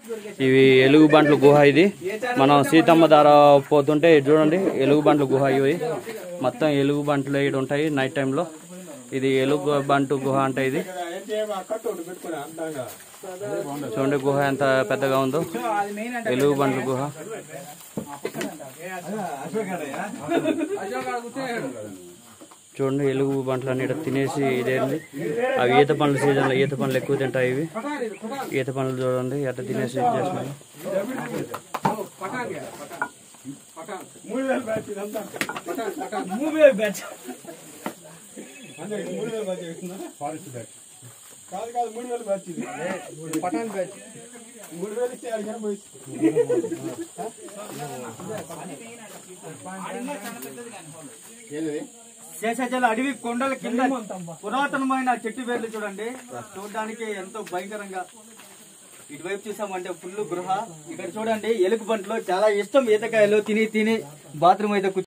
ఇవి ఎలుగుబంట్ల గుహ ఇది మనం సీతమ్మ దార పోతుంటే ఇది చూడండి ఎలుగుబంట్ల గుహ ఇవి మొత్తం ఎలుగుబంట్లు ఇక్కడ ఉంటాయి నైట్ టైంలో ఇది ఎలుగుబంటు గుహ అంటే ఇది చూడండి గుహ ఎంత పెద్దగా ఉందో ఎలుగుబంట్ల గుహ చూడండి ఎలుగు బంట్లు అన్ని ఈడ తినేసి ఇదేంది అవి ఈత పండ్ల సీజన్లో ఈత పండ్లు ఎక్కువ తింటాయి ఇవి ఈత పండ్లు చూడండి ఎట్లా తినేసి ఇది చేస్తున్నాయి కాదు కాదు మూడు వేలు బ్యాచ్ ఇది పటాన్ బ్యాచ్ మూడు వేలు ఇస్తే అడిగాను పోయి శేషాచల అడవి కొండల కింద పురాతనమైన చెట్టు వేర్లు చూడండి చూడడానికి ఎంతో భయంకరంగా ఇటువైపు చూసామంటే ఫుల్ గృహ ఇక్కడ చూడండి ఎలుగు బంట్లో చాలా ఇష్టం ఈతకాయలు తిని తిని బాత్రూమ్ అయితే కూర్చో